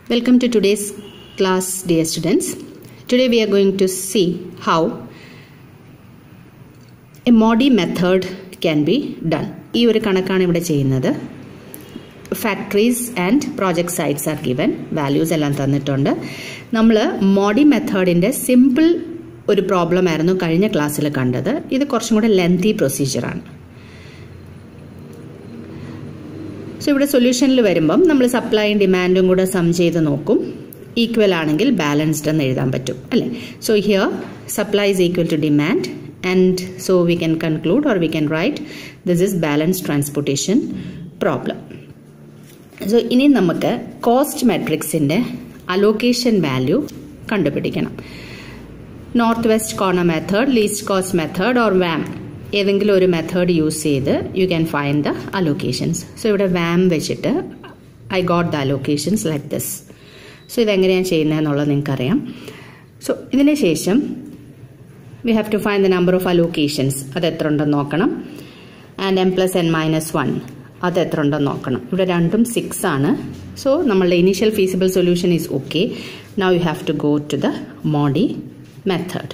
Welcome to today's class, dear students. Today we are going to see how a MODI method can be done. ഈ ഒരു കണക്കാണ് ഇവിടെ ചെയ്യുന്നത് factories and project sites are given values എല്ലാം തന്നിട്ടുണ്ട് നമ്മൾ MODI മെത്തേഡിൻ്റെ സിമ്പിൾ ഒരു പ്രോബ്ലം ആയിരുന്നു കഴിഞ്ഞ ക്ലാസ്സിൽ കണ്ടത് ഇത് കുറച്ചും കൂടെ ലെങ്തി പ്രൊസീജിയറാണ് സോ ഇവിടെ സൊല്യൂഷനിൽ വരുമ്പം നമ്മൾ സപ്ലൈയും ഡിമാൻഡും കൂടെ സം ചെയ്ത് നോക്കും ഈക്വൽ ആണെങ്കിൽ ബാലൻസ്ഡ് എന്ന് എഴുതാൻ പറ്റും അല്ലേ so here supply is equal to demand and so we can conclude or we can write this is balance transportation problem so ഇനി നമുക്ക് കോസ്റ്റ് മെട്രിക്സിൻ്റെ അലോക്കേഷൻ വാല്യൂ കണ്ടുപിടിക്കണം north west corner method least cost method or VAM ഏതെങ്കിലും ഒരു method use ചെയ്ത് you can find the allocations so ഇവിടെ VAM വെച്ചിട്ട് I got the allocations like this so ഇതെങ്ങനെയാണ് ചെയ്യുന്നതെന്നുള്ളത് നിങ്ങൾക്കറിയാം സോ ഇതിന് ശേഷം V have to find the number of allocations അത് എത്ര ഉണ്ടെന്ന് നോക്കണം and M plus N minus one അത് എത്ര ഉണ്ടെന്ന് നോക്കണം ഇവിടെ രണ്ടും സിക്സ് ആണ് സോ നമ്മളുടെ initial feasible solution is okay now you have to go to the MODI method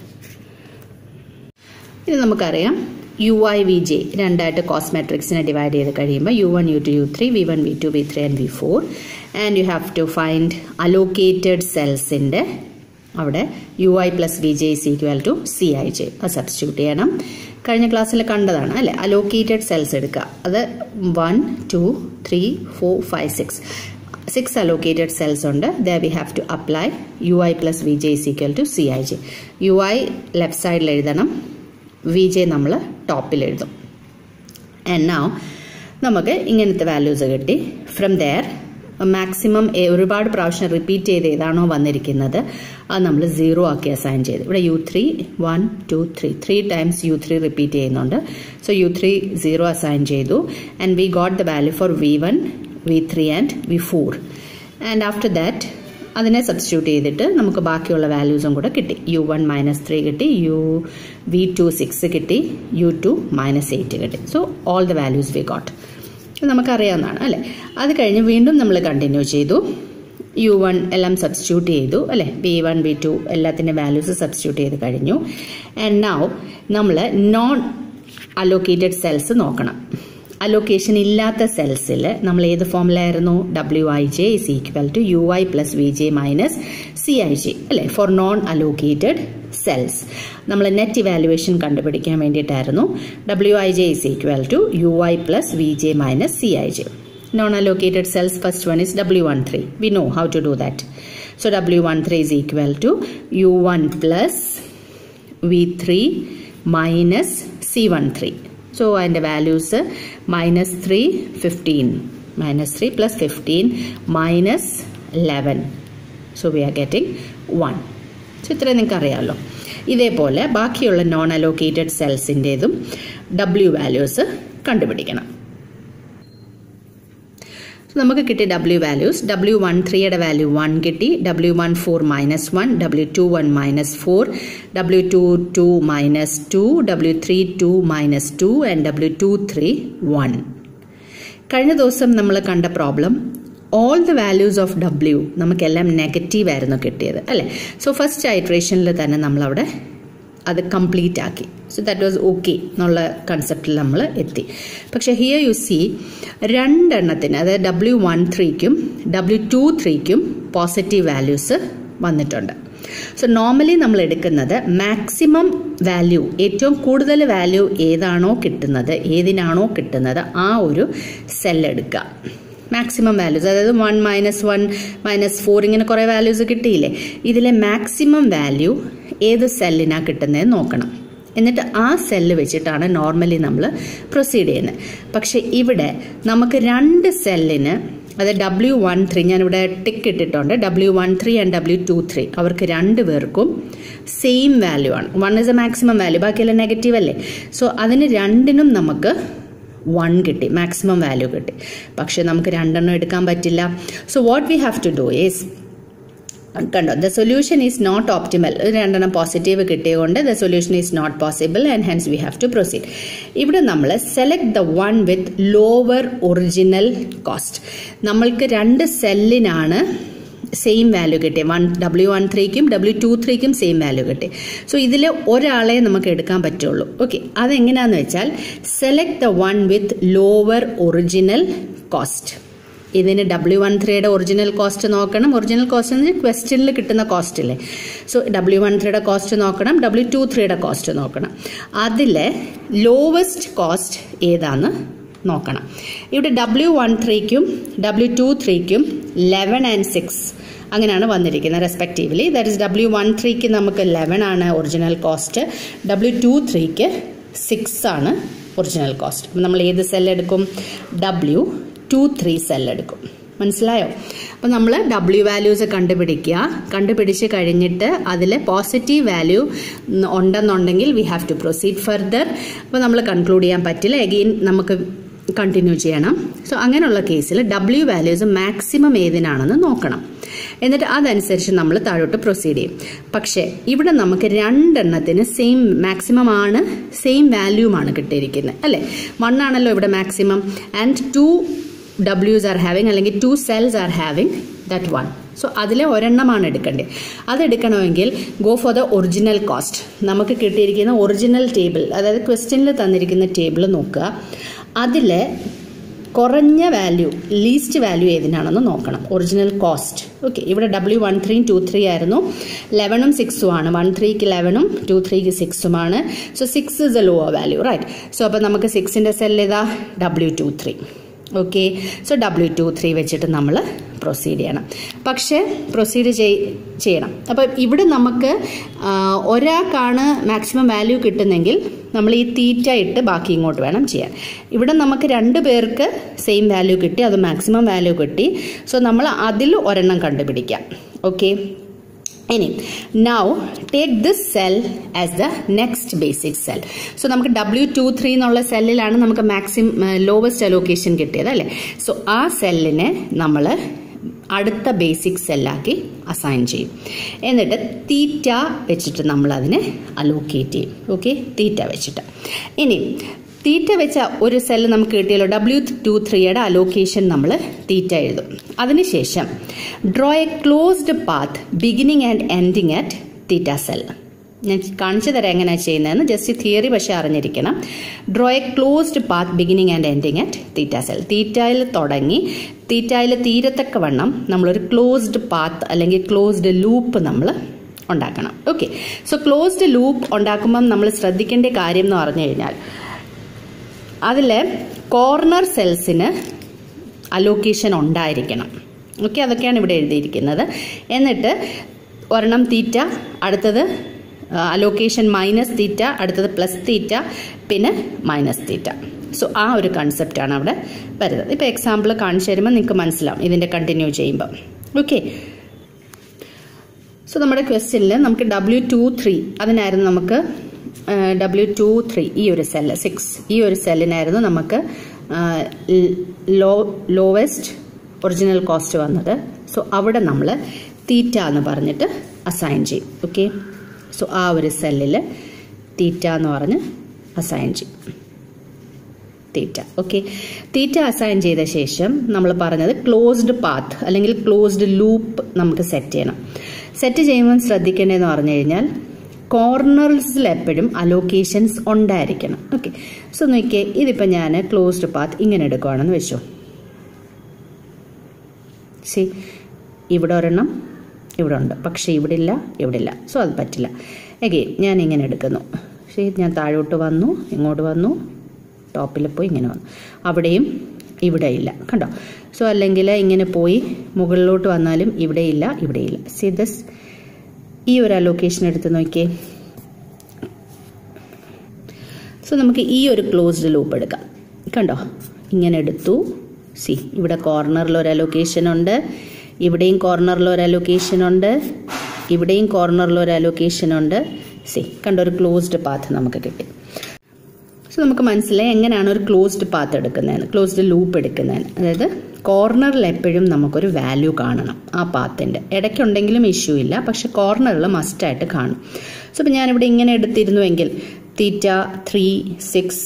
ഇത് നമുക്കറിയാം യു ഐ വി ജെ രണ്ടായിട്ട് കോസ്മെട്രിക്സിനെ ഡിവൈഡ് ചെയ്ത് കഴിയുമ്പോൾ U one U two U three V one V two V three and V four and you have to find allocated സെൽസിൻ്റെ അവിടെ U I plus V J is equal to C I J അത് substitute ചെയ്യണം കഴിഞ്ഞ ക്ലാസ്സിൽ കണ്ടതാണ് അല്ലെ allocated cells എടുക്കുക അത് one two three four five six six allocated cells ഉണ്ട് the we have to apply U I plus V J is equal to C I J U I left സൈഡിൽ എഴുതണം വി ജെ നമ്മൾ ടോപ്പിൽ എഴുതും and now നമുക്ക് ഇങ്ങനത്തെ values കിട്ടി from there maximum ഒരുപാട് പ്രാവശ്യം റിപ്പീറ്റ് ചെയ്ത് ഏതാണോ വന്നിരിക്കുന്നത് അത് നമ്മൾ സീറോ ആക്കി അസൈൻ ചെയ്ത് ഇവിടെ U three one two three three times U three repeat ചെയ്യുന്നുണ്ട് so U three zero assign ചെയ്തു and we got the value for V one V three and V four and after that അതിനെ substitute ചെയ്തിട്ട് നമുക്ക് ബാക്കിയുള്ള വാല്യൂസും കൂടെ കിട്ടി U one minus three കിട്ടി യു വി ടു സിക്സ് കിട്ടി യു ടു മൈനസ് എയ്റ്റ് കിട്ടി so all the values we got നമുക്കറിയാവുന്നതാണ് അല്ലേ അത് കഴിഞ്ഞ് വീണ്ടും നമ്മൾ കണ്ടിന്യൂ ചെയ്തു യു വൺ എല്ലാം സബ്സ്റ്റിറ്റ്യൂട്ട് ചെയ്തു അല്ലേ ബി വൺ ബി ടു എല്ലാത്തിൻ്റെ വാല്യൂസ് സബ്സ്റ്റിറ്റ്യൂട്ട് ചെയ്ത് കഴിഞ്ഞു ആൻഡ് നൗ നമ്മൾ നോൺ അലോക്കേറ്റഡ് സെൽസ് നോക്കണം അലൊക്കേഷൻ ഇല്ലാത്ത സെൽസിൽ നമ്മൾ ഏത് ഫോമിലായിരുന്നു W I J is equal to U I plus V J minus C I J അല്ലെ ഫോർ നോൺ അലോക്കേറ്റഡ് സെൽസ് നമ്മൾ നെറ്റ് ഇവാലുവേഷൻ കണ്ടുപിടിക്കാൻ വേണ്ടിയിട്ടായിരുന്നു W I J is equal to U I plus V J minus C I J non allocated cells first one is W one three we know how to do that so W one three is equal to U one plus V three minus C one three so and the values uh, minus 3 15 minus 3 plus 15 minus 11 so we are getting 1 so ഇത്രയും നിങ്ങൾക്ക് അറിയാമല്ലോ ഇതേപോലെ ബാക്കിയുള്ള non allocated സെൽസിൻ്റെതും W values കണ്ടുപിടിക്കണം നമുക്ക് കിട്ടി W values W one ത്രീയുടെ വാല്യൂ വൺ കിട്ടി W one four minus one W two one minus four W two two minus two W three two minus two and W two three one കഴിഞ്ഞ ദിവസം നമ്മൾ കണ്ട problem all the values of W നമുക്കെല്ലാം negative ആയിരുന്നു കിട്ടിയത് അല്ലേ so first ഐട്രേഷനിൽ തന്നെ നമ്മളവിടെ അത് കംപ്ലീറ്റ് ആക്കി സോ ദാറ്റ് വാസ് ഓക്കെ എന്നുള്ള കൺസെപ്റ്റിൽ നമ്മൾ എത്തി പക്ഷെ ഹിയർ യു സി രണ്ടെണ്ണത്തിന് അതായത് ഡബ്ല്യു വൺ ത്രീക്കും ഡബ്ല്യു ടു ത്രീക്കും പോസിറ്റീവ് വാല്യൂസ് വന്നിട്ടുണ്ട് സോ നോർമലി നമ്മൾ എടുക്കുന്നത് മാക്സിമം വാല്യൂ ഏറ്റവും കൂടുതൽ വാല്യൂ ഏതാണോ കിട്ടുന്നത് ഏതിനാണോ കിട്ടുന്നത് ആ ഒരു സെൽ എടുക്കുക മാക്സിമം വാല്യൂസ് അതായത് one minus one minus four ഇങ്ങനെ കുറേ വാല്യൂസ് കിട്ടിയില്ലേ ഇതിലെ മാക്സിമം വാല്യൂ ഏത് സെല്ലിനാണ് കിട്ടുന്നത് നോക്കണം എന്നിട്ട് ആ സെല്ല് വെച്ചിട്ടാണ് നോർമലി നമ്മൾ പ്രൊസീഡ് ചെയ്യുന്നത് പക്ഷെ ഇവിടെ നമുക്ക് രണ്ട് സെല്ലിന് അത് ഡബ്ല്യു വൺ ത്രീ ഞാനിവിടെ ടിക്ക് ഇട്ടിട്ടുണ്ട് W one three and W two three അവർക്ക് രണ്ട് പേർക്കും സെയിം വാല്യൂ ആണ് one is a maximum value ബാക്കിയെല്ലാം നെഗറ്റീവ് അല്ലേ സോ അതിന് രണ്ടിനും നമുക്ക് വൺ കിട്ടി മാക്സിമം വാല്യൂ കിട്ടി പക്ഷെ നമുക്ക് രണ്ടെണ്ണം എടുക്കാൻ പറ്റില്ല so what we have to do is കണ്ടോ the solution is not optimal രണ്ടെണ്ണം പോസിറ്റീവ് കിട്ടിയതുകൊണ്ട് the solution is not possible and hence we have to proceed ഇവിടെ നമ്മൾ select the one with lower original cost നമ്മൾക്ക് രണ്ട് സെല്ലിനാണ് സെയിം വാല്യൂ കിട്ടി വൺ ഡബ്ല്യു വൺ ത്രീക്കും ഡബ്ല്യു ടു ത്രീക്കും സെയിം വാല്യൂ കിട്ടി സോ ഇതിൽ ഒരാളെ നമുക്ക് എടുക്കാൻ പറ്റുള്ളൂ ഓക്കെ അതെങ്ങനെയാണെന്ന് വെച്ചാൽ select the one with lower original cost ഇതിന് ഡബ്ല്യു വൺ ത്രീയുടെ ഒറിജിനൽ കോസ്റ്റ് നോക്കണം ഒറിജിനൽ കോസ്റ്റ് എന്ന് ക്വസ്റ്റ്യനിൽ കിട്ടുന്ന കോസ്റ്റ് അല്ലേ സോ ഡബ്ല്യു വൺ ത്രീയുടെ കോസ്റ്റ് നോക്കണം ഡബ്ല്യു ടു ത്രീയുടെ കോസ്റ്റ് നോക്കണം അതിലെ ലോവസ്റ്റ് കോസ്റ്റ് ഏതാന്ന് നോക്കണം ഇവിടെ ഡബ്ല്യു വൺ ത്രീക്കും ഡബ്ല്യു ടു ത്രീക്കും ലെവൻ ആൻഡ് സിക്സ് അങ്ങനെയാണ് വന്നിരിക്കുന്നത് respectively that is W one ത്രീക്ക് നമുക്ക് ലെവൻ ആണ് ഒറിജിനൽ കോസ്റ്റ് ഡബ്ല്യു ടു ത്രീക്ക് സിക്സ് ആണ് ഒറിജിനൽ കോസ്റ്റ് അപ്പം നമ്മൾ ഏത് സെൽ എടുക്കും ഡബ്ല്യു ടു ത്രീ സെൽ എടുക്കും മനസ്സിലായോ അപ്പം നമ്മൾ ഡബ്ല്യു വാല്യൂസ് കണ്ടുപിടിക്കുക കണ്ടുപിടിച്ച് കഴിഞ്ഞിട്ട് അതിൽ പോസിറ്റീവ് വാല്യൂ ഉണ്ടെന്നുണ്ടെങ്കിൽ we have to proceed further അപ്പോൾ നമ്മൾ കൺക്ലൂഡ് ചെയ്യാൻ പറ്റില്ല എഗെയിൻ നമുക്ക് കണ്ടിന്യൂ ചെയ്യണം സോ അങ്ങനെയുള്ള കേസിൽ ഡബ്ല്യു വാല്യൂസ് മാക്സിമം ഏതിനാണെന്ന് നോക്കണം എന്നിട്ട് അതനുസരിച്ച് നമ്മൾ താഴോട്ട് പ്രൊസീഡ് ചെയ്യും പക്ഷേ ഇവിടെ നമുക്ക് രണ്ടെണ്ണത്തിന് സെയിം മാക്സിമം ആണ് സെയിം വാല്യൂമാണ് കിട്ടിയിരിക്കുന്നത് അല്ലേ വൺ ആണല്ലോ ഇവിടെ മാക്സിമം ആൻഡ് ടു ഡബ്ല്യൂസ് ആർ ഹാവിങ് അല്ലെങ്കിൽ two cells are having that one so അതിലെ ഒരെണ്ണമാണ് എടുക്കേണ്ടത് അതെടുക്കണമെങ്കിൽ go for the original cost നമുക്ക് കിട്ടിയിരിക്കുന്ന ഒറിജിനൽ ടേബിൾ അതായത് ക്വസ്റ്റ്യനിൽ തന്നിരിക്കുന്ന ടേബിൾ നോക്കുക അതിൽ കുറഞ്ഞ വാല്യൂ ലീസ്റ്റ് വാല്യൂ ഏതിനാണെന്ന് നോക്കണം ഒറിജിനൽ കോസ്റ്റ് ഓക്കെ ഇവിടെ ഡബ്ല്യു വൺ ത്രീയും ടു ത്രീ ആയിരുന്നു ലെവനും സിക്സും ആണ് വൺ ത്രീക്ക് ലെവനും ടു ത്രീക്ക് സിക്സുമാണ് so six is a lower value right so അപ്പോൾ നമുക്ക് സിക്സിൻ്റെ സെൽ ഏതാ W two three okay so W two three വെച്ചിട്ട് നമ്മൾ പ്രൊസീഡ് ചെയ്യണം പക്ഷേ പ്രൊസീഡ് ചെയ്യണം അപ്പോൾ ഇവിടെ നമുക്ക് ഒരാൾക്കാണ് മാക്സിമം വാല്യൂ കിട്ടുന്നെങ്കിൽ നമ്മൾ ഈ തീറ്റ ഇട്ട് ബാക്കി ഇങ്ങോട്ട് വേണം ചെയ്യാൻ ഇവിടെ നമുക്ക് രണ്ട് പേർക്ക് സെയിം വാല്യൂ കിട്ടി അത് മാക്സിമം വാല്യൂ കിട്ടി സോ നമ്മൾ അതിൽ ഒരെണ്ണം കണ്ടുപിടിക്കാം ഓക്കെ ഇനി now take this cell as the next basic cell so നമുക്ക് ഡബ്ല്യു ടു ത്രീ എന്നുള്ള സെല്ലിലാണ് നമുക്ക് മാക്സിമം ലോവസ്റ്റ് അലോക്കേഷൻ കിട്ടിയത് അല്ലേ സോ ആ സെല്ലിനെ നമ്മൾ അടുത്ത ബേസിക് സെല്ലാക്കി അസൈൻ ചെയ്യും എന്നിട്ട് തീറ്റ വെച്ചിട്ട് നമ്മൾ അതിനെ അലോക്കേറ്റ് ചെയ്യും ഓക്കെ തീറ്റ വെച്ചിട്ട് ഇനി തീറ്റ വെച്ച ഒരു സെല്ല് നമുക്ക് കിട്ടിയല്ലോ ഡബ്ല്യു ടു ത്രീയുടെ അലോക്കേഷൻ നമ്മൾ തീറ്റ എഴുതും അതിനുശേഷം draw a closed path beginning and ending at theta cell ഞാൻ കാണിച്ചു തരാം എങ്ങനെയാണ് ചെയ്യുന്നതെന്ന് ജസ്റ്റ് തിയറി പക്ഷേ അറിഞ്ഞിരിക്കണം draw a closed path beginning and ending at theta cell തീറ്റയിൽ തുടങ്ങി തീറ്റയിൽ തീരത്തക്ക വണ്ണം നമ്മളൊരു ക്ലോസ്ഡ് പാത്ത് അല്ലെങ്കിൽ ക്ലോസ്ഡ് ലൂപ്പ് നമ്മൾ ഉണ്ടാക്കണം ഓക്കെ സോ ക്ലോസ്ഡ് ലൂപ്പ് ഉണ്ടാക്കുമ്പം നമ്മൾ ശ്രദ്ധിക്കേണ്ട കാര്യം എന്ന് പറഞ്ഞു കഴിഞ്ഞാൽ അതിൽ കോർണർ സെൽസിന് അലോക്കേഷൻ ഉണ്ടായിരിക്കണം ഓക്കെ അതൊക്കെയാണ് ഇവിടെ എഴുതിയിരിക്കുന്നത് എന്നിട്ട് ഒരെണ്ണം തീറ്റ അടുത്തത് അലോക്കേഷൻ മൈനസ് തീറ്റ അടുത്തത് പ്ലസ് തീറ്റ പിന്നെ മൈനസ് തീറ്റ സോ ആ ഒരു കൺസെപ്റ്റാണ് അവിടെ വരുന്നത് ഇപ്പോൾ എക്സാമ്പിൾ കാണിച്ചു തരുമ്പോൾ നിങ്ങൾക്ക് മനസ്സിലാവും ഇതിൻ്റെ കണ്ടിന്യൂ ചെയ്യുമ്പോൾ ഓക്കെ സോ നമ്മുടെ ക്വസ്റ്റ്യനിൽ നമുക്ക് ഡബ്ല്യു ടു ത്രീ അതിനായിരുന്നു നമുക്ക് ഡബ്ല്യു ടു ത്രീ ഈ ഒരു സെല്ല് സിക്സ് ഈ ഒരു സെല്ലിനായിരുന്നു നമുക്ക് ലോ ലോവസ്റ്റ് ഒറിജിനൽ കോസ്റ്റ് വന്നത് സോ അവിടെ നമ്മൾ തീറ്റ എന്ന് പറഞ്ഞിട്ട് അസൈൻ ചെയ്യും ഓക്കെ സോ ആ ഒരു സെല്ലിൽ തീറ്റ എന്ന് പറഞ്ഞ് അസൈൻ ചെയ്യും തീറ്റ ഓക്കെ തീറ്റ അസൈൻ ചെയ്ത ശേഷം നമ്മൾ പറഞ്ഞത് ക്ലോസ്ഡ് പാത്ത് അല്ലെങ്കിൽ ക്ലോസ്ഡ് ലൂപ്പ് നമുക്ക് സെറ്റ് ചെയ്യണം സെറ്റ് ചെയ്യുമ്പോൾ ശ്രദ്ധിക്കേണ്ടതെന്ന് പറഞ്ഞു കഴിഞ്ഞാൽ കോർണേഴ്സിൽ എപ്പോഴും അലോക്കേഷൻസ് ഉണ്ടായിരിക്കണം ഓക്കെ സോ നോക്കിയേ ഇതിപ്പോൾ ഞാൻ ക്ലോസ്ഡ് പാത്ത് ഇങ്ങനെ എടുക്കുവാണെന്ന് വെച്ചോ സി ഇവിടെ ഒരെണ്ണം ഇവിടെ ഉണ്ട് പക്ഷേ ഇവിടെ ഇല്ല ഇവിടെ ഇല്ല സോ അത് പറ്റില്ല എഗെയിൻ ഞാൻ ഇങ്ങനെ എടുക്കുന്നു ശരി ഞാൻ താഴോട്ട് വന്നു ഇങ്ങോട്ട് വന്നു ടോപ്പിൽ പോയി ഇങ്ങനെ വന്നു അവിടെയും ഇവിടെ ഇല്ല കണ്ടോ സോ അല്ലെങ്കിൽ ഇങ്ങനെ പോയി മുകളിലോട്ട് വന്നാലും ഇവിടെ ഇല്ല ഇവിടെ ഇല്ല സി ദസ് ഈ ഒരു അലോക്കേഷൻ എടുത്ത് നോക്കിയേ സോ നമുക്ക് ഈ ഒരു ക്ലോസ്ഡ് ലൂപ്പ് എടുക്കാം കണ്ടോ ഇങ്ങനെ എടുത്തു സി ഇവിടെ കോർണറിൽ ഒരു അലോക്കേഷൻ ഉണ്ട് ഇവിടെയും കോർണറിൽ ഒരു അലോക്കേഷൻ ഉണ്ട് ഇവിടെയും കോർണറിൽ ഒരു അലോക്കേഷൻ ഉണ്ട് സി കണ്ടോ ഒരു ക്ലോസ്ഡ് പാത്ത് നമുക്ക് കിട്ടി സോ നമുക്ക് മനസ്സിലായി എങ്ങനെയാണ് ഒരു ക്ലോസ്ഡ് പാത്ത് എടുക്കുന്നതെന്ന് ക്ലോസ്ഡ് ലൂപ്പ് എടുക്കുന്നതിന് അതായത് കോർണറിൽ എപ്പോഴും നമുക്കൊരു വാല്യൂ കാണണം ആ പാത്തിൻ്റെ ഇടയ്ക്കുണ്ടെങ്കിലും ഇഷ്യൂ ഇല്ല പക്ഷെ കോർണറിൽ മസ്റ്റായിട്ട് കാണും സോ ഇപ്പം ഞാനിവിടെ ഇങ്ങനെ എടുത്തിരുന്നുവെങ്കിൽ തീറ്റ ത്രീ സിക്സ്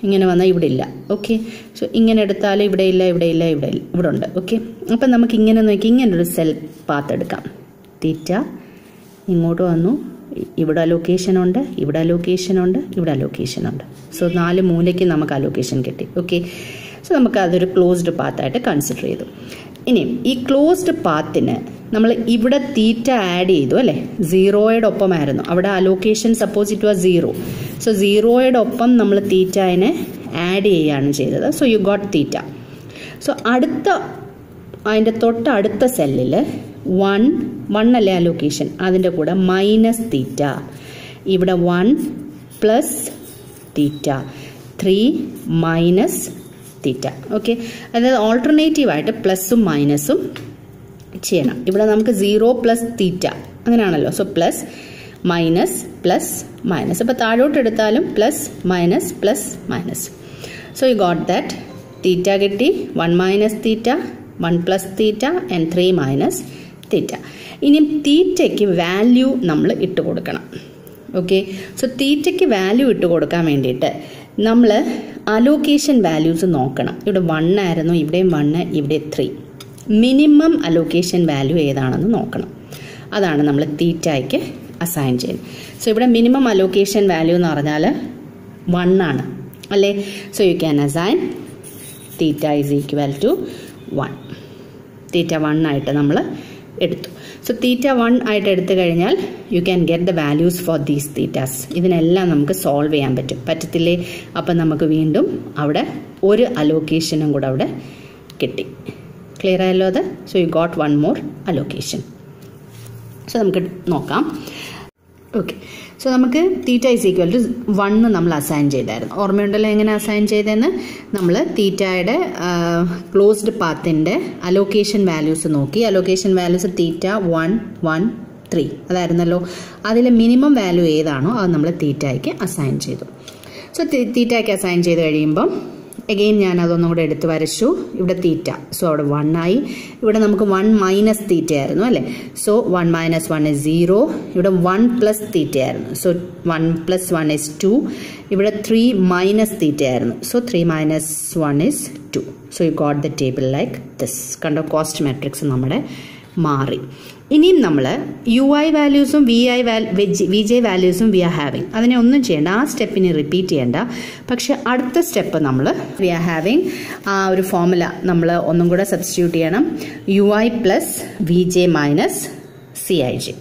ഇങ്ങനെ വന്നാൽ ഇവിടെ ഇല്ല ഓക്കെ സോ ഇങ്ങനെ എടുത്താൽ ഇവിടെ ഇല്ല ഇവിടെ ഇല്ല ഇവിടെ ഇല്ല ഇവിടെ ഉണ്ട് ഓക്കെ അപ്പം നമുക്ക് ഇങ്ങനെ നോക്കി ഇങ്ങനെ ഒരു സെൽ പാത്ത് എടുക്കാം തീറ്റ ഇങ്ങോട്ട് വന്നു ഇ- ഇവിടെ അലൊക്കേഷൻ ഉണ്ട് ഇവിടെ അലൊക്കേഷൻ ഉണ്ട് ഇവിടെ അലൊക്കേഷൻ ഉണ്ട് സോ നാല് മൂലയ്ക്ക് നമുക്ക് അലൊക്കേഷൻ കിട്ടി ഓക്കെ സോ നമുക്ക് അതൊരു ക്ലോസ്ഡ് പാത്തായിട്ട് കൺസിഡർ ചെയ്തു ഇനി ഈ ക്ലോസ്ഡ് പാത്തിന് നമ്മൾ ഇവിടെ തീറ്റ ആഡ് ചെയ്തു അല്ലേ സീറോയുടെ ഒപ്പമായിരുന്നു അവിടെ allocation suppose it was zero so സീറോയുടെ ഒപ്പം നമ്മൾ തീറ്റനെ ആഡ് ചെയ്യുകയാണ് ചെയ്തത് so you got theta so അടുത്ത അതിൻ്റെ തൊട്ടടുത്ത സെല്ലിൽ വൺ വൺ അല്ലേ അലൊക്കേഷൻ അതിൻ്റെ കൂടെ മൈനസ് തീറ്റ ഇവിടെ one plus theta three minus theta okay അതായത് ഓൾട്ടർനേറ്റീവായിട്ട് പ്ലസും മൈനസും ചെയ്യണം ഇവിടെ നമുക്ക് സീറോ പ്ലസ് തീറ്റ അങ്ങനെയാണല്ലോ so plus minus plus minus അപ്പോൾ താഴോട്ട് എടുത്താലും plus minus plus minus so you got that theta കിട്ടി one minus theta one plus theta and three minus theta ഇനി തീറ്റയ്ക്ക് വാല്യൂ നമ്മൾ ഇട്ട് കൊടുക്കണം ഓക്കെ സോ തീറ്റയ്ക്ക് വാല്യൂ ഇട്ട് കൊടുക്കാൻ വേണ്ടിയിട്ട് നമ്മൾ അലോക്കേഷൻ വാല്യൂസ് നോക്കണം ഇവിടെ വൺ ആയിരുന്നു ഇവിടെയും വണ്ണ് ഇവിടെ ത്രീ മിനിമം അലോക്കേഷൻ വാല്യൂ ഏതാണെന്ന് നോക്കണം അതാണ് നമ്മൾ തീറ്റയ്ക്ക് അസൈൻ ചെയ്യുന്നത് സോ ഇവിടെ മിനിമം അലോക്കേഷൻ വാല്യൂ എന്ന് പറഞ്ഞാൽ വൺ ആണ് അല്ലേ so you can assign theta is equal to one theta one ആയിട്ട് നമ്മൾ എടുത്തു സോ തീറ്റ വൺ ആയിട്ട് എടുത്തു കഴിഞ്ഞാൽ you can get the values for these thetas ഇതിനെല്ലാം നമുക്ക് സോൾവ് ചെയ്യാൻ പറ്റും പറ്റത്തില്ലേ അപ്പം നമുക്ക് വീണ്ടും അവിടെ ഒരു അലോക്കേഷനും കൂടെ അവിടെ കിട്ടി ക്ലിയർ ആയല്ലോ അത് so you got one more allocation so നമുക്ക് നോക്കാം ഓക്കെ സോ നമുക്ക് theta is equal to one നമ്മൾ അസൈൻ ചെയ്തായിരുന്നു ഓർമ്മയുണ്ടല്ലോ എങ്ങനെ അസൈൻ ചെയ്തതെന്ന് നമ്മൾ തീറ്റയുടെ ക്ലോസ്ഡ് പാത്തിൻ്റെ അലോക്കേഷൻ വാല്യൂസ് നോക്കി allocation values theta one one three അതായിരുന്നല്ലോ അതിലെ മിനിമം വാല്യൂ ഏതാണോ അത് നമ്മൾ തീറ്റയ്ക്ക് അസൈൻ ചെയ്തു സോ തീറ്റയ്ക്ക് അസൈൻ ചെയ്ത് കഴിയുമ്പം എഗെയിൻ ഞാൻ അതൊന്നും കൂടെ എടുത്ത് വരച്ചു ഇവിടെ തീറ്റ സോ അവിടെ വൺ ആയി ഇവിടെ നമുക്ക് വൺ മൈനസ് തീറ്റ ആയിരുന്നു അല്ലേ so one minus one is zero ഇവിടെ വൺ പ്ലസ് തീറ്റ ആയിരുന്നു so one plus one is two ഇവിടെ ത്രീ മൈനസ് തീറ്റ ആയിരുന്നു so three minus one is two so you got the table like this കണ്ടോ cost matrix നമ്മുടെ മാറി ഇനിയും നമ്മൾ U I വാല്യൂസും വി ഐ വി ജെ വാല്യൂസും വി ആർ ഹാവിങ് അതിനെ ഒന്നും ചെയ്യേണ്ട ആ സ്റ്റെപ്പിനെ റിപ്പീറ്റ് ചെയ്യേണ്ട പക്ഷെ അടുത്ത സ്റ്റെപ്പ് നമ്മൾ വി ആർ ഹാവിങ് ആ ഒരു ഫോമുല നമ്മൾ ഒന്നും കൂടെ സബ്സ്റ്റിറ്റ്യൂട്ട് ചെയ്യണം U I plus V J minus C I J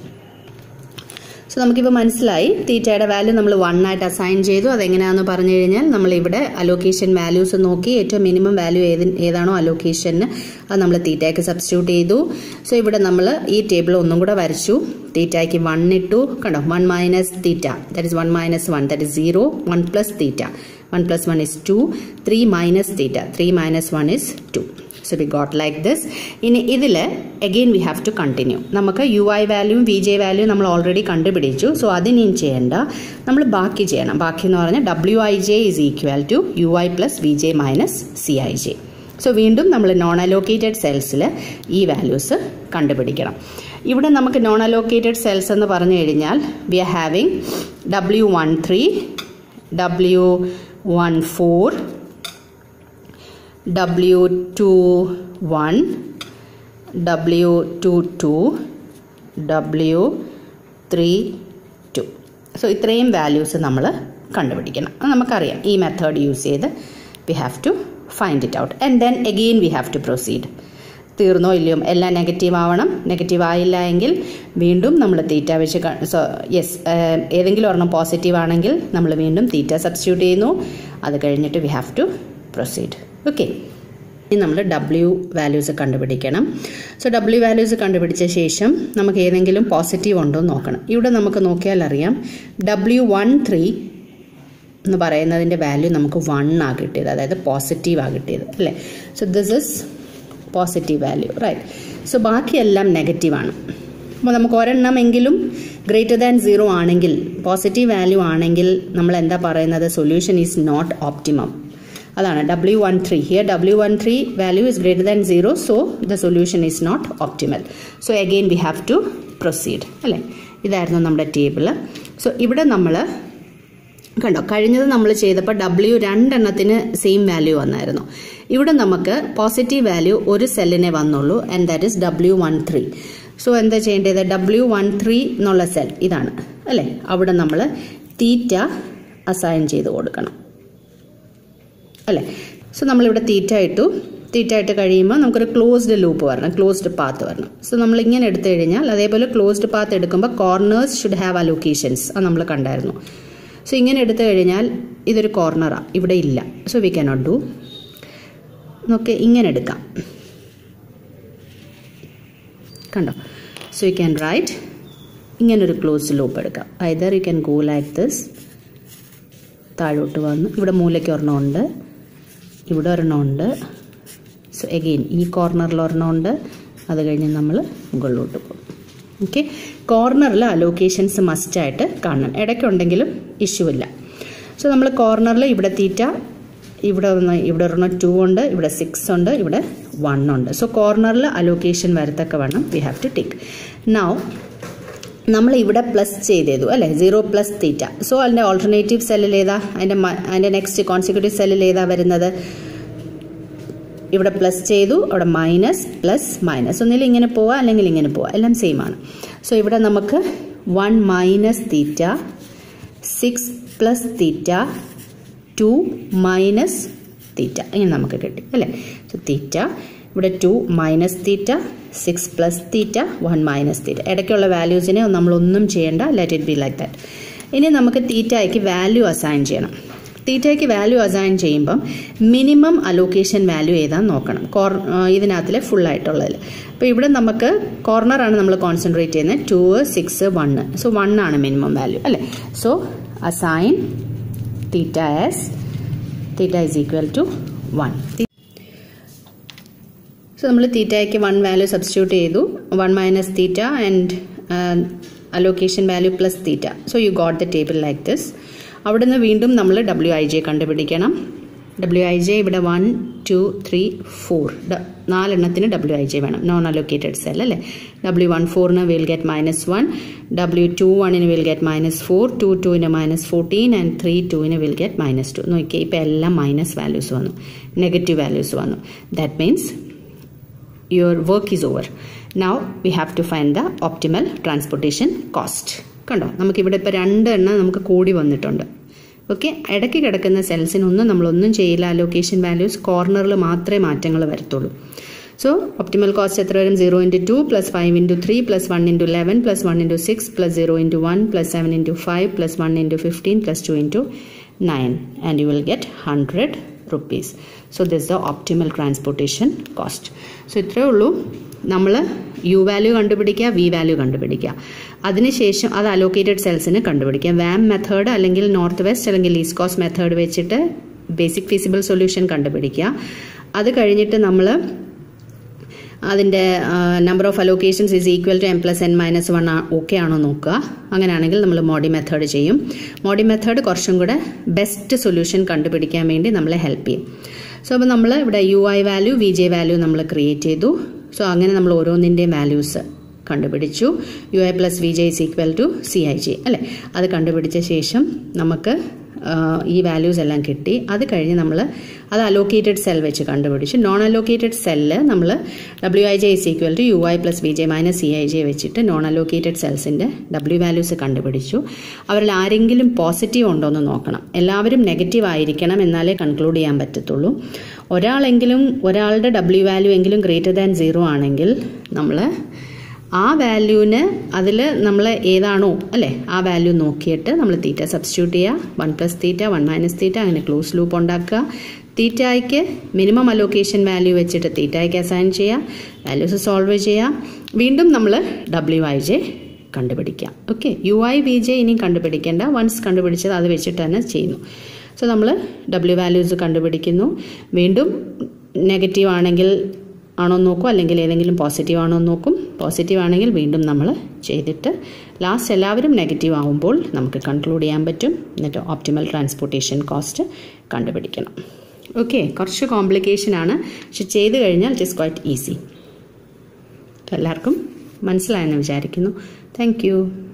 so നമുക്കിപ്പോൾ മനസ്സിലായി തീറ്റയുടെ വാല്യൂ നമ്മൾ വൺ ആയിട്ട് അസൈൻ ചെയ്തു അതെങ്ങനെയാണെന്ന് പറഞ്ഞു കഴിഞ്ഞാൽ നമ്മൾ ഇവിടെ അലോക്കേഷൻ വാല്യൂസ് നോക്കി ഏറ്റവും മിനിമം വാല്യൂ ഏത് ഏതാണോ അലോക്കേഷന് അത് നമ്മൾ തീറ്റയ്ക്ക് സബ്സ്റ്റിറ്റ്യൂട്ട് ചെയ്തു സോ ഇവിടെ നമ്മൾ ഈ ടേബിൾ ഒന്നും കൂടെ വരച്ചു തീറ്റയ്ക്ക് വൺ ഇട്ടു കണ്ടോ one minus theta that is one minus one that is zero one plus theta one plus one is two three minus theta three minus one is two so we got like this ഇനി ഇതിൽ again we have to continue നമുക്ക് U I വാല്യൂവും V J value നമ്മൾ already കണ്ടുപിടിച്ചു so അതിനും ചെയ്യേണ്ട നമ്മൾ ബാക്കി ചെയ്യണം ബാക്കി എന്ന് പറഞ്ഞാൽ W I J is equal to U I plus V J minus C I J so വീണ്ടും നമ്മൾ നോൺ അലോക്കേറ്റഡ് സെൽസിൽ ഈ വാല്യൂസ് കണ്ടുപിടിക്കണം ഇവിടെ നമുക്ക് നോൺ അലോക്കേറ്റഡ് സെൽസ് എന്ന് പറഞ്ഞു കഴിഞ്ഞാൽ we are having W one three W one four W21, W22, W32. So ഇത്രയും വാല്യൂസ് നമ്മൾ കണ്ടുപിടിക്കണം അത് നമുക്കറിയാം ഈ മെത്തേഡ് യൂസ് ചെയ്ത് we have to find it out and then again we have to proceed തീർന്നോ ഇല്ലയോ എല്ലാം നെഗറ്റീവ് ആവണം നെഗറ്റീവ് ആയില്ല എങ്കിൽ വീണ്ടും നമ്മൾ തീറ്റ വെച്ച് യെസ് ഏതെങ്കിലും ഒരെണ്ണം പോസിറ്റീവ് ആണെങ്കിൽ നമ്മൾ വീണ്ടും തീറ്റ സബ്സ്റ്റിറ്റ്യൂട്ട് ചെയ്യുന്നു അത് കഴിഞ്ഞിട്ട് we have to proceed okay ഇനി നമ്മൾ ഡബ്ല്യു വാല്യൂസ് കണ്ടുപിടിക്കണം സോ ഡബ്ല്യു വാല്യൂസ് കണ്ടുപിടിച്ച ശേഷം നമുക്ക് ഏതെങ്കിലും പോസിറ്റീവ് ഉണ്ടോ എന്ന് നോക്കണം ഇവിടെ നമുക്ക് നോക്കിയാൽ അറിയാം ഡബ്ല്യു വൺ ത്രീ എന്ന് പറയുന്നതിൻ്റെ വാല്യൂ നമുക്ക് വൺ ആ കിട്ടിയത് അതായത് പോസിറ്റീവ് ആ കിട്ടിയത് അല്ലേ so this is positive value right so ബാക്കിയെല്ലാം നെഗറ്റീവാണ് അപ്പോൾ നമുക്ക് ഒരെണ്ണമെങ്കിലും ഗ്രേറ്റർ ദാൻ സീറോ ആണെങ്കിൽ പോസിറ്റീവ് വാല്യൂ ആണെങ്കിൽ നമ്മൾ എന്താ പറയുന്നത് സൊല്യൂഷൻ ഈസ് നോട്ട് ഓപ്റ്റിമം അതാണ് W one three here W one three value is greater than zero so the solution is not optimal so again we have to proceed അല്ലേ ഇതായിരുന്നു നമ്മുടെ table so ഇവിടെ നമ്മൾ കണ്ടോ കഴിഞ്ഞത് നമ്മൾ ചെയ്തപ്പോൾ ഡബ്ല്യു രണ്ടെണ്ണത്തിന് സെയിം വാല്യൂ വന്നായിരുന്നു ഇവിടെ നമുക്ക് പോസിറ്റീവ് വാല്യൂ ഒരു സെല്ലിനെ വന്നുള്ളൂ and that is W one three so എന്താ ചെയ്യേണ്ടത് ഡബ്ല്യു വൺ ത്രീ എന്നുള്ള സെൽ ഇതാണ് അല്ലേ അവിടെ നമ്മൾ തീറ്റ അസൈൻ ചെയ്ത് കൊടുക്കണം അല്ലേ സോ നമ്മളിവിടെ തീറ്റ ഇട്ടു തീറ്റ ഇട്ട് കഴിയുമ്പോൾ നമുക്കൊരു ക്ലോസ്ഡ് ലൂപ്പ് വരണം ക്ലോസ്ഡ് പാത്ത് വരണം സോ നമ്മൾ ഇങ്ങനെ എടുത്തു കഴിഞ്ഞാൽ അതേപോലെ ക്ലോസ്ഡ് പാത്ത് എടുക്കുമ്പോൾ കോർണേഴ്സ് ഷുഡ് ഹാവ് അലോക്കേഷൻസ് അത് നമ്മൾ കണ്ടായിരുന്നു സോ ഇങ്ങനെ എടുത്തു കഴിഞ്ഞാൽ ഇതൊരു കോർണറാണ് ഇവിടെ ഇല്ല സോ വി കനോട്ട് ഡു നോക്കെ ഇങ്ങനെ എടുക്കാം കണ്ടോ സോ യു ക്യാൻ റൈറ്റ് ഇങ്ങനൊരു ക്ലോസ്ഡ് ലൂപ്പ് എടുക്കാം either you can go like this താഴോട്ട് വന്നു ഇവിടെ മൂലയ്ക്ക് ഒരെണ്ണമുണ്ട് ഇവിടെ ഒരെണ്ണമുണ്ട് സോ എഗെയിൻ ഈ കോർണറിൽ ഒരെണ്ണമുണ്ട് അത് കഴിഞ്ഞ് നമ്മൾ മുകളിലോട്ട് പോകും ഓക്കെ കോർണറിൽ അലോക്കേഷൻസ് മസ്റ്റായിട്ട് കാണണം ഇടയ്ക്കുണ്ടെങ്കിലും ഇഷ്യൂ ഇല്ല സോ നമ്മൾ കോർണറിൽ ഇവിടെ തീറ്റ ഇവിടെ ഒന്ന് ഇവിടെ ഒരെണ്ണം ടു ഉണ്ട് ഇവിടെ സിക്സ് ഉണ്ട് ഇവിടെ വൺ ഉണ്ട് സോ കോർണറിൽ അലോക്കേഷൻ വരത്തക്ക വേണം we have to take now നമ്മൾ ഇവിടെ പ്ലസ് ചെയ്തേതു അല്ലേ സീറോ പ്ലസ് തീറ്റ സോ അതിൻ്റെ ഓൾട്ടർനേറ്റീവ് സെല്ലിൽ ഏതാ അതിൻ്റെ അതിൻ്റെ നെക്സ്റ്റ് കോൺസിക്യൂട്ടീവ് സെല്ലിൽ ഏതാ വരുന്നത് ഇവിടെ പ്ലസ് ചെയ്തു അവിടെ മൈനസ് പ്ലസ് മൈനസ് ഒന്നിൽ ഇങ്ങനെ പോവാം അല്ലെങ്കിൽ ഇങ്ങനെ പോവാം എല്ലാം സെയിം ആണ് സോ ഇവിടെ നമുക്ക് one minus theta six plus theta two minus theta ഇങ്ങനെ നമുക്ക് കിട്ടി അല്ലേ സോ തീറ്റ ഇവിടെ two minus theta six plus theta one minus theta ഇടയ്ക്കുള്ള വാല്യൂസിനെ നമ്മളൊന്നും ചെയ്യേണ്ട let it be like that ഇനി നമുക്ക് തീറ്റയ്ക്ക് വാല്യൂ അസൈൻ ചെയ്യണം തീറ്റയ്ക്ക് വാല്യൂ അസൈൻ ചെയ്യുമ്പം മിനിമം അലോക്കേഷൻ വാല്യൂ ഏതാന്ന് നോക്കണം കോർ ഇതിനകത്തിലെ ഫുൾ ആയിട്ടുള്ളതിൽ അപ്പോൾ ഇവിടെ നമുക്ക് കോർണറാണ് നമ്മൾ കോൺസെൻട്രേറ്റ് ചെയ്യുന്നത് two six one so one ആണ് മിനിമം വാല്യൂ അല്ലേ so assign theta as theta is equal to one so നമ്മൾ തീറ്റയ്ക്ക് വൺ വാല്യൂ സബ്സ്റ്റിറ്റ്യൂട്ട് ചെയ്തു one minus theta and allocation value plus theta so you got the table like this അവിടെ നിന്ന് വീണ്ടും നമ്മൾ W I J കണ്ടുപിടിക്കണം W I J ഇവിടെ one two three four നാലെണ്ണത്തിന് ഡബ്ല്യു ഐ ജെ വേണം non allocated cell അല്ലേ W one ഫോറിന് will get minus one W two വണ്ണിന് will get minus four two ടുവിന് മൈനസ് ഫോർട്ടീൻ ആൻഡ് ത്രീ ടുവിന് will get minus two നോക്കിയാൽ ഇപ്പോൾ എല്ലാം മൈനസ് വാല്യൂസ് വന്നു നെഗറ്റീവ് വാല്യൂസ് വന്നു that means your work is over. Now we have to find the optimal transportation cost. കണ്ടോ നമുക്കിവിടെ ഇപ്പോൾ രണ്ട് എണ്ണം നമുക്ക് കൂടി വന്നിട്ടുണ്ട് ഓക്കെ ഇടയ്ക്ക് കിടക്കുന്ന സെൽസിനൊന്നും നമ്മളൊന്നും ചെയ്യില്ല അലോക്കേഷൻ വാല്യൂസ് കോർണറിൽ മാത്രമേ മാറ്റങ്ങൾ വരത്തുള്ളൂ സോ ഒപ്റ്റിമൽ കോസ്റ്റ് എത്ര വരും zero into two plus five into three plus one into eleven plus one into six plus zero into one plus seven into five plus one into fifteen plus two into nine and you will get hundred rupees so this the optimal transportation cost so ഇത്രയേ ഉള്ളൂ നമ്മൾ U value കണ്ടുപിടിക്കുക V value കണ്ടുപിടിക്കുക അതിനുശേഷം അത് allocated സെൽസിന് കണ്ടുപിടിക്കുക VAM method അല്ലെങ്കിൽ നോർത്ത് വെസ്റ്റ് അല്ലെങ്കിൽ ഈസ്റ്റ് കോസ്റ്റ് മെത്തേഡ് വെച്ചിട്ട് ബേസിക് ഫീസിബിൾ സൊല്യൂഷൻ കണ്ടുപിടിക്കുക അത് കഴിഞ്ഞിട്ട് നമ്മൾ അതിൻ്റെ number of allocations is equal to M plus N minus one okay ആണോ നോക്കുക അങ്ങനെയാണെങ്കിൽ നമ്മൾ മോഡി മെത്തേഡ് ചെയ്യും മോഡി മെത്തേഡ് കുറച്ചും കൂടെ ബെസ്റ്റ് സൊല്യൂഷൻ കണ്ടുപിടിക്കാൻ വേണ്ടി നമ്മളെ ഹെൽപ്പ് ചെയ്യും സോ അപ്പോൾ നമ്മൾ ഇവിടെ U I value V J value നമ്മൾ ക്രിയേറ്റ് ചെയ്തു സോ അങ്ങനെ നമ്മൾ ഓരോന്നിൻ്റെയും വാല്യൂസ് കണ്ടുപിടിച്ചു U I plus V J is equal to C I J അല്ലേ അത് കണ്ടുപിടിച്ച ശേഷം നമുക്ക് ഈ വാല്യൂസ് എല്ലാം കിട്ടി അത് കഴിഞ്ഞ് നമ്മൾ അത് അലോക്കേറ്റഡ് സെൽ വെച്ച് കണ്ടുപിടിച്ചു നോൺ അലോക്കേറ്റഡ് സെല്ല് നമ്മൾ W I J is equal to U I plus V J minus C I J വെച്ചിട്ട് നോൺ അലോക്കേറ്റഡ് സെൽസിൻ്റെ ഡബ്ല്യു വാല്യൂസ് കണ്ടുപിടിച്ചു അവരിൽ ആരെങ്കിലും പോസിറ്റീവ് ഉണ്ടോ എന്ന് നോക്കണം എല്ലാവരും നെഗറ്റീവ് ആയിരിക്കണം എന്നാലേ കൺക്ലൂഡ് ചെയ്യാൻ പറ്റത്തുള്ളൂ ഒരാളെങ്കിലും ഒരാളുടെ ഡബ്ല്യു വാല്യൂ എങ്കിലും ഗ്രേറ്റർ ദാൻ സീറോ ആണെങ്കിൽ നമ്മൾ ആ വാല്യൂവിന് അതിൽ നമ്മൾ ഏതാണോ അല്ലേ ആ വാല്യൂ നോക്കിയിട്ട് നമ്മൾ തീറ്റ സബ്സ്റ്റിറ്റ്യൂട്ട് ചെയ്യുക one plus theta one minus theta അങ്ങനെ ക്ലോസ് ലൂപ്പ് ഉണ്ടാക്കുക തീറ്റയ്ക്ക് മിനിമം അലോക്കേഷൻ വാല്യൂ വെച്ചിട്ട് തീറ്റയ്ക്ക് അസൈൻ ചെയ്യുക വാല്യൂസ് സോൾവ് ചെയ്യുക വീണ്ടും നമ്മൾ ഡബ്ല്യു ഐ ജെ കണ്ടുപിടിക്കാം okay U I V J ഇനിയും കണ്ടുപിടിക്കേണ്ട വൺസ് കണ്ടുപിടിച്ചത് അത് വെച്ചിട്ട് തന്നെ ചെയ്യുന്നു സോ നമ്മൾ ഡബ്ല്യു വാല്യൂസ് കണ്ടുപിടിക്കുന്നു വീണ്ടും നെഗറ്റീവ് ആണെങ്കിൽ ആണോ നോക്കും അല്ലെങ്കിൽ ഏതെങ്കിലും പോസിറ്റീവ് ആണോ നോക്കും പോസിറ്റീവ് ആണെങ്കിൽ വീണ്ടും നമ്മൾ ചെയ്തിട്ട് ലാസ്റ്റ് എല്ലാവരും നെഗറ്റീവ് ആവുമ്പോൾ നമുക്ക് കൺക്ലൂഡ് ചെയ്യാൻ പറ്റും എന്നിട്ട് ഓപ്റ്റിമൽ ട്രാൻസ്പോർട്ടേഷൻ കോസ്റ്റ് കണ്ടുപിടിക്കണം ഓക്കെ കുറച്ച് കോംപ്ലിക്കേഷൻ ആണ് പക്ഷെ ചെയ്ത് കഴിഞ്ഞാൽ ഇറ്റ് ഈസ് ക്വൈറ്റ് ഈസി എല്ലാവർക്കും മനസ്സിലായെന്ന് വിചാരിക്കുന്നു താങ്ക്